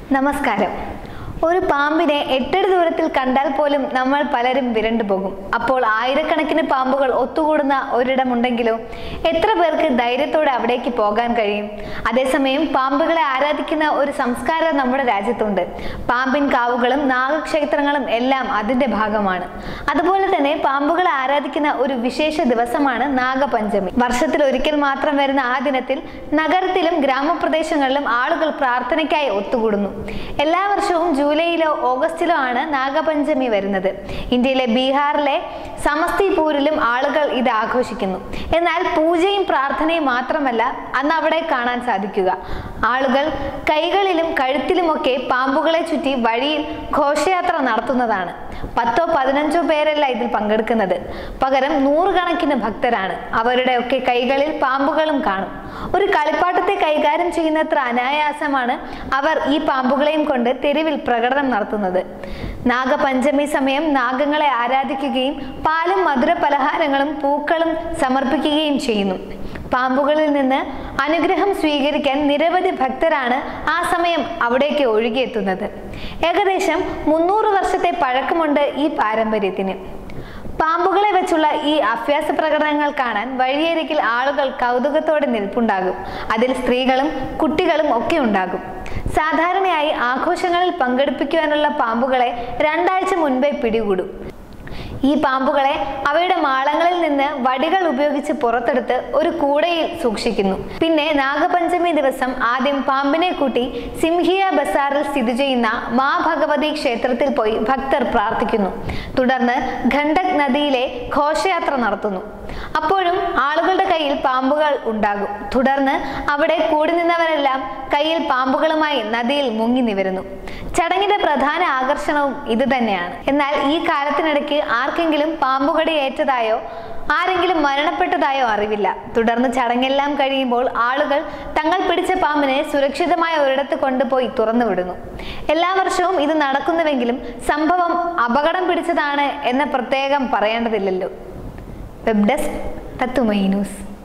നമസ്കാരം ഒരു പാമ്പിനെ എട്ടടി ദൂരത്തിൽ കണ്ടാൽ പോലും നമ്മൾ പലരും വിരണ്ടു പോകും അപ്പോൾ ആയിരക്കണക്കിന് പാമ്പുകൾ ഒത്തുകൂടുന്ന ഒരിടമുണ്ടെങ്കിലോ എത്ര പേർക്ക് ധൈര്യത്തോടെ അവിടേക്ക് പോകാൻ കഴിയും അതേസമയം പാമ്പുകളെ ആരാധിക്കുന്ന ഒരു സംസ്കാരം നമ്മുടെ രാജ്യത്തുണ്ട് പാമ്പിൻ കാവുകളും നാഗക്ഷേത്രങ്ങളും എല്ലാം അതിന്റെ ഭാഗമാണ് അതുപോലെ തന്നെ പാമ്പുകളെ ആരാധിക്കുന്ന ഒരു വിശേഷ ദിവസമാണ് നാഗപഞ്ചമി വർഷത്തിൽ ഒരിക്കൽ മാത്രം വരുന്ന ആ ദിനത്തിൽ നഗരത്തിലും ഗ്രാമപ്രദേശങ്ങളിലും ആളുകൾ പ്രാർത്ഥനയ്ക്കായി ഒത്തുകൂടുന്നു എല്ലാ വർഷവും ജൂലൈയിലോ ഓഗസ്റ്റിലോ ആണ് നാഗപഞ്ചമി വരുന്നത് ഇന്ത്യയിലെ ബീഹാറിലെ സമസ്തിപൂരിലും ആളുകൾ ഇത് ആഘോഷിക്കുന്നു എന്നാൽ പൂജയും പ്രാർത്ഥനയും മാത്രമല്ല അന്ന് അവിടെ കാണാൻ സാധിക്കുക ആളുകൾ കൈകളിലും കഴുത്തിലുമൊക്കെ പാമ്പുകളെ ചുറ്റി വഴിയിൽ ഘോഷയാത്ര നടത്തുന്നതാണ് പത്തോ പതിനഞ്ചോ പേരല്ല ഇതിൽ പങ്കെടുക്കുന്നത് പകരം നൂറുകണക്കിന് ഭക്തരാണ് അവരുടെ ഒക്കെ കൈകളിൽ പാമ്പുകളും കാണും ഒരു കളിപ്പാട്ടത്തെ കൈകാര്യം ചെയ്യുന്നത്ര അനായാസമാണ് അവർ ഈ പാമ്പുകളെയും കൊണ്ട് തെരുവിൽ പ്രകടനം നടത്തുന്നത് നാഗപഞ്ചമി സമയം നാഗങ്ങളെ ആരാധിക്കുകയും പാലും മധുര പലഹാരങ്ങളും പൂക്കളും സമർപ്പിക്കുകയും ചെയ്യുന്നു പാമ്പുകളിൽ നിന്ന് അനുഗ്രഹം സ്വീകരിക്കാൻ നിരവധി ഭക്തരാണ് ആ സമയം അവിടേക്ക് ഒഴുകിയെത്തുന്നത് ഏകദേശം മുന്നൂറ് വർഷത്തെ പഴക്കമുണ്ട് ഈ പാരമ്പര്യത്തിന് പാമ്പുകളെ വെച്ചുള്ള ഈ അഭ്യാസ പ്രകടനങ്ങൾ കാണാൻ വഴിയരികിൽ ആളുകൾ കൗതുകത്തോടെ നിൽപ്പുണ്ടാകും അതിൽ സ്ത്രീകളും കുട്ടികളും ഒക്കെ ഉണ്ടാകും സാധാരണയായി ആഘോഷങ്ങളിൽ പങ്കെടുപ്പിക്കുവാനുള്ള പാമ്പുകളെ രണ്ടാഴ്ച മുൻപേ പിടികൂടും ഈ പാമ്പുകളെ അവയുടെ മാളങ്ങളിൽ നിന്ന് വടികൾ ഉപയോഗിച്ച് പുറത്തെടുത്ത് ഒരു കൂടയിൽ സൂക്ഷിക്കുന്നു പിന്നെ നാഗപഞ്ചമി ദിവസം ആദ്യം പാമ്പിനെ കൂട്ടി സിംഹിയ ബസാറിൽ സ്ഥിതി ചെയ്യുന്ന മാ ഭഗവതി ക്ഷേത്രത്തിൽ പോയി ഭക്തർ പ്രാർത്ഥിക്കുന്നു തുടർന്ന് ഖണ്ഡക് നദിയിലെ ഘോഷയാത്ര നടത്തുന്നു അപ്പോഴും ആളുകളുടെ കയ്യിൽ പാമ്പുകൾ ഉണ്ടാകും തുടർന്ന് അവിടെ കൂടി നിന്നവരെല്ലാം കയ്യിൽ പാമ്പുകളുമായി നദിയിൽ മുങ്ങി നിവരുന്നു ചടങ്ങിന്റെ പ്രധാന ആകർഷണവും ഇത് തന്നെയാണ് എന്നാൽ ഈ കാലത്തിനിടയ്ക്ക് ആർക്കെങ്കിലും പാമ്പുകടി ഏറ്റതായോ ആരെങ്കിലും മരണപ്പെട്ടതായോ അറിവില്ല തുടർന്ന് ചടങ്ങെല്ലാം കഴിയുമ്പോൾ ആളുകൾ തങ്ങൾ പിടിച്ച പാമ്പിനെ സുരക്ഷിതമായ ഒരിടത്ത് കൊണ്ടുപോയി തുറന്നു വിടുന്നു എല്ലാ വർഷവും ഇത് നടക്കുന്നുവെങ്കിലും സംഭവം അപകടം പിടിച്ചതാണ് എന്ന് പ്രത്യേകം പറയേണ്ടതില്ലല്ലോ വെബ് ഡെസ്ക് തത്തുമൈ ന്യൂസ്